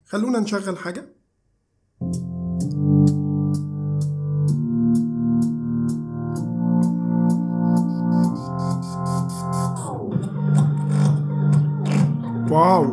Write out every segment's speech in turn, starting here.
خلونا نشغل حاجة واو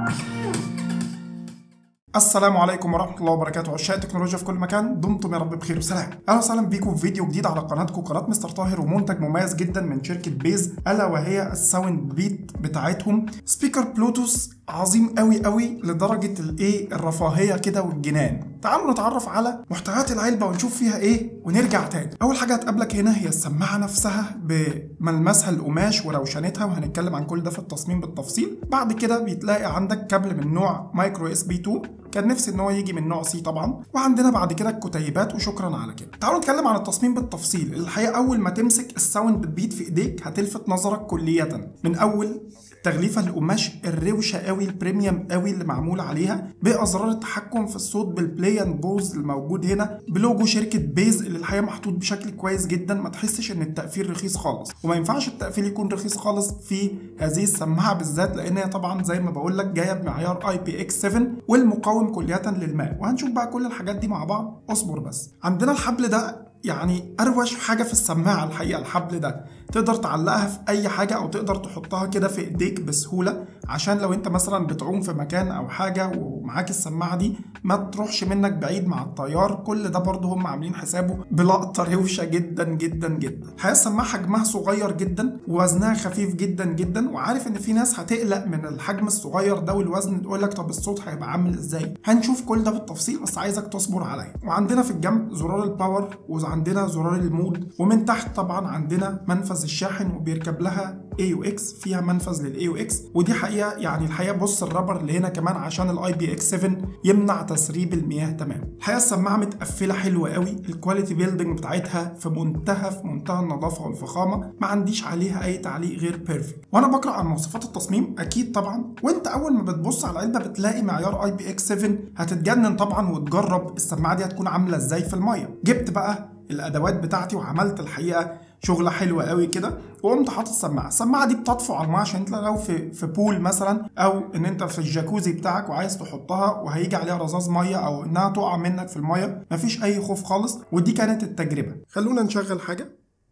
السلام عليكم ورحمة الله وبركاته عشاق التكنولوجيا في كل مكان دمتم يا رب بخير وسلام أهلا وسهلا بيكم في فيديو جديد على قناتكم قناة مستر طاهر ومنتج مميز جدا من شركة بيز ألا وهي الساوند بيت بتاعتهم سبيكر بلوتوث عظيم قوي قوي لدرجة الايه الرفاهية كده والجنان تعالوا نتعرف على محتويات العلبة ونشوف فيها ايه ونرجع تاني أول حاجة هتقابلك هنا هي السماعة نفسها بملمسها القماش وروشنتها وهنتكلم عن كل ده في التصميم بالتفصيل بعد كده بيتلاقي عندك كابل من نوع مايكرو اس بي 2 كان نفسي ان هو يجي من نوع سي طبعا وعندنا بعد كده الكتيبات وشكرا على كده تعالوا نتكلم عن التصميم بالتفصيل الحقيقه اول ما تمسك الساوند بتبيت في ايديك هتلفت نظرك كليا من اول تغليفه القماش الروشه قوي البريميوم قوي اللي معمول عليها بازرار التحكم في الصوت بالبلاي اند بوز الموجود هنا بلوجو شركه بيز اللي الحقيقه محطوط بشكل كويس جدا ما تحسش ان التقفيل رخيص خالص وما ينفعش التقفيل يكون رخيص خالص في هذه السماعه بالذات لان هي طبعا زي ما بقول لك جايه بمعيار اي بي اكس 7 والمقاوم كلية للماء وهنشوف بقى كل الحاجات دي مع بعض اصبر بس عندنا الحبل ده يعني اروش حاجه في السماعه الحقيقه الحبل ده تقدر تعلقها في اي حاجه او تقدر تحطها كده في ايديك بسهوله عشان لو انت مثلا بتعوم في مكان او حاجه ومعاك السماعه دي ما تروحش منك بعيد مع الطيار كل ده برضه هم عاملين حسابه بلقطه روشه جدا جدا جدا الحقيقه السماعه حجمها صغير جدا ووزنها خفيف جدا جدا وعارف ان في ناس هتقلق من الحجم الصغير ده والوزن تقول لك طب الصوت هيبقى عامل ازاي هنشوف كل ده بالتفصيل بس عايزك تصبر عليا وعندنا في الجنب زرار الباور وعندنا زرار المود ومن تحت طبعا عندنا منفذ الشاحن وبيركب لها اي يو اكس فيها منفذ للاي يو اكس ودي حقيقه يعني الحقيقه بص الرابر اللي هنا كمان عشان الاي بي اكس 7 يمنع تسريب المياه تماما الحقيقه السماعه متقفله حلوه قوي الكواليتي بيلدينج بتاعتها في منتهى في منتهى النظافه والفخامه ما عنديش عليها اي تعليق غير بيرفكت وانا بقرا عن مواصفات التصميم اكيد طبعا وانت اول ما بتبص على العلبه بتلاقي معيار اي بي اكس 7 هتتجنن طبعا وتجرب السماعه دي هتكون عامله ازاي في الميه جبت بقى الادوات بتاعتي وعملت الحقيقه شغله حلوه قوي كده وقمت حاطط السماعه السماعه دي بتطفو على الميه عشان انت لو في في بول مثلا او ان انت في الجاكوزي بتاعك وعايز تحطها وهيجي عليها رذاذ ميه او انها تقع منك في الميه مفيش اي خوف خالص ودي كانت التجربه خلونا نشغل حاجه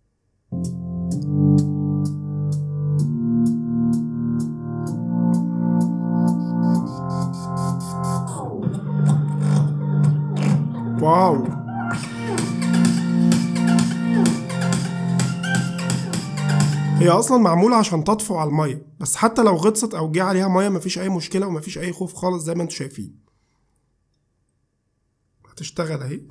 واو هي اصلا معموله عشان تطفو على الميه بس حتى لو غطست او جه عليها ميه مفيش اي مشكله ومفيش اي خوف خالص زي ما انتم شايفين هتشتغل اهي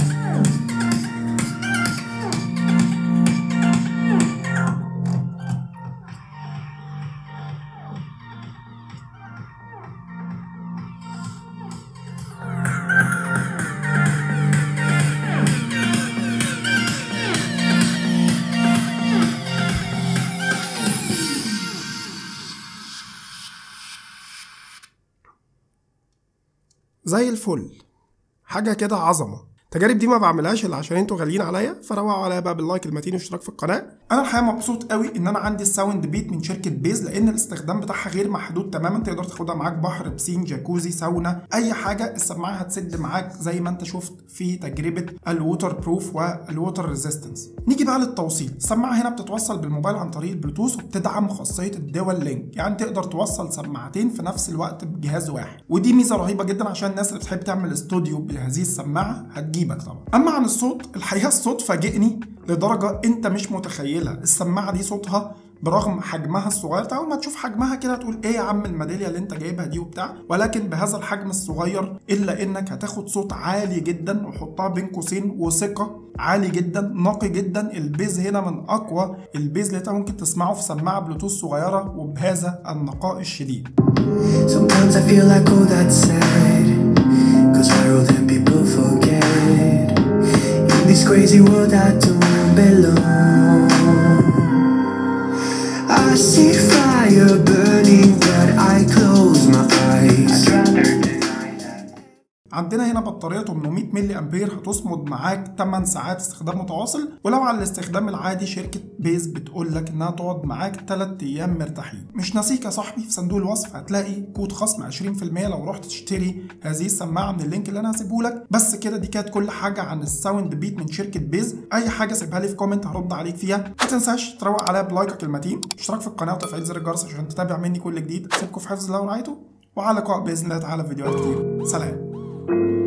زي الفل حاجه كده عظمه التجارب دي ما بعملهاش الا عشان انتوا غاليين عليا فروقوا عليا بقى باللايك المتين والاشتراك في القناه انا الحقيقه مبسوط قوي ان انا عندي الساوند بيت من شركه بيز لان الاستخدام بتاعها غير محدود تماما تقدر تاخدها معاك بحر بسين جاكوزي ساونا اي حاجه السماعه هتسد معاك زي ما انت شفت في تجربه الووتر بروف والووتر ريزيستنس نيجي بقى للتوصيل السماعه هنا بتتوصل بالموبايل عن طريق البلوتوث وبتدعم خاصيه الدول لينك يعني تقدر توصل سماعتين في نفس الوقت بجهاز واحد ودي ميزه رهيبه جدا عشان الناس اللي بتحب تعمل استوديو بهذه السماعه هتجيبك طبعا اما عن الصوت الحقيقه الصوت فاجئني لدرجه انت مش متخيلها السماعه دي صوتها برغم حجمها الصغير اول ما تشوف حجمها كده تقول ايه يا عم الميداليه اللي انت جايبها دي وبتاع ولكن بهذا الحجم الصغير الا انك هتاخد صوت عالي جدا وحطها بين قوسين وثقه عالي جدا نقي جدا البيز هنا من اقوى البيز اللي انت ممكن تسمعه في سماعه بلوتوث صغيره وبهذا النقاء الشديد Sometimes I feel like oh that's sad Cause I wrote and people forget In this crazy world I don't belong I see fire burning but I close my eyes عندنا هنا بطاريه 800 ملي امبير هتصمد معاك 8 ساعات استخدام متواصل ولو على الاستخدام العادي شركه بيز بتقول لك انها تقعد معاك 3 ايام مرتاحين مش ناسيك يا صاحبي في صندوق الوصف هتلاقي كود خصم 20% لو رحت تشتري هذه السماعه من اللينك اللي انا هسيبه لك بس كده دي كانت كل حاجه عن الساوند بيت من شركه بيز اي حاجه سيبها لي في كومنت هرد عليك فيها ما تنساش تروق عليها بلايكك المتين اشتراك في القناه وتفعيل زر الجرس عشان تتابع مني كل جديد اسيبكم في حفظ الله ورعايته وعلى لقاء باذن الله تعالى في فيديوهات كتير سلام